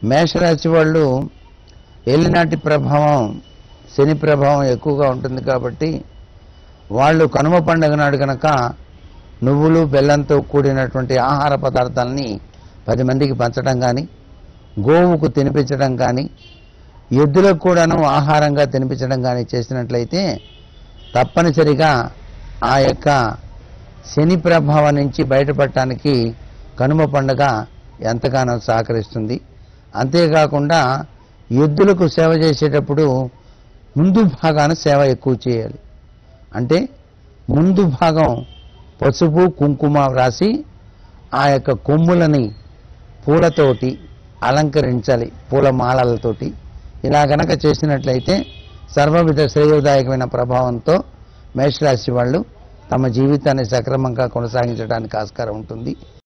మేషరాశి వాళ్ళు ఏలినాటి ప్రభావం శని ప్రభావం ఎక్కువగా ఉంటుంది కాబట్టి వాళ్ళు కనుమ పండుగ నాడు కనుక నువ్వులు బెల్లంతో కూడినటువంటి ఆహార పదార్థాలని పది మందికి పంచడం కానీ గోవుకు తినిపించడం కానీ ఎద్దులకు కూడాను ఆహారంగా తినిపించడం కానీ చేసినట్లయితే తప్పనిసరిగా ఆ యొక్క శని ప్రభావం నుంచి బయటపడటానికి కనుమ పండుగ ఎంతగానో సహకరిస్తుంది అంతేకాకుండా ఎద్దులకు సేవ చేసేటప్పుడు ముందు భాగాన సేవ ఎక్కువ చేయాలి అంటే ముందు భాగం పసుపు కుంకుమ రాసి ఆ యొక్క కొమ్ములని పూలతోటి అలంకరించాలి పూల మాలలతోటి ఇలా గనక చేసినట్లయితే సర్వవిధ శ్రేయోదాయకమైన ప్రభావంతో మేషరాశి వాళ్ళు తమ జీవితాన్ని సక్రమంగా కొనసాగించడానికి ఆస్కారం ఉంటుంది